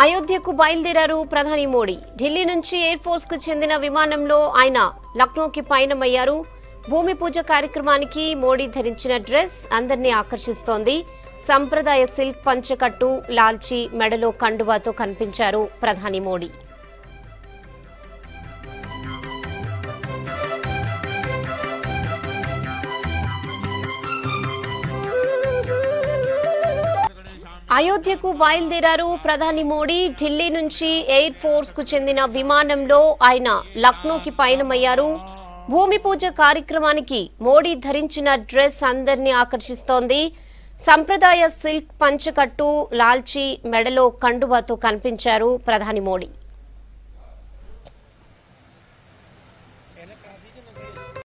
అయోధ్యకు బయలుదేరారు ప్రధాని మోడీ ఢిల్లీ నుంచి ఎయిర్ ఫోర్స్ కు చెందిన విమానంలో ఆయన లక్నోకి పయనమయ్యారు భూమి పూజ కార్యక్రమానికి మోడీ ధరించిన డ్రెస్ అందరినీ ఆకర్షిస్తోంది సంప్రదాయ సిల్క్ పంచకట్టు లాల్చి మెడలో కండువాతో కనిపించారు ప్రధాని మోడీ అయోధ్యకు బయలుదేరారు ప్రధాని మోడీ ఢిల్లీ నుంచి ఎయిర్ ఫోర్స్ కు చెందిన విమానంలో ఆయన లక్నోకి పయనమయ్యారు భూమి పూజ కార్యక్రమానికి మోడీ ధరించిన డ్రెస్ అందరినీ ఆకర్షిస్తోంది సంప్రదాయ సిల్క్ పంచకట్టు లాల్చి మెడలో కండువాతో కనిపించారు ప్రధాని మోడీ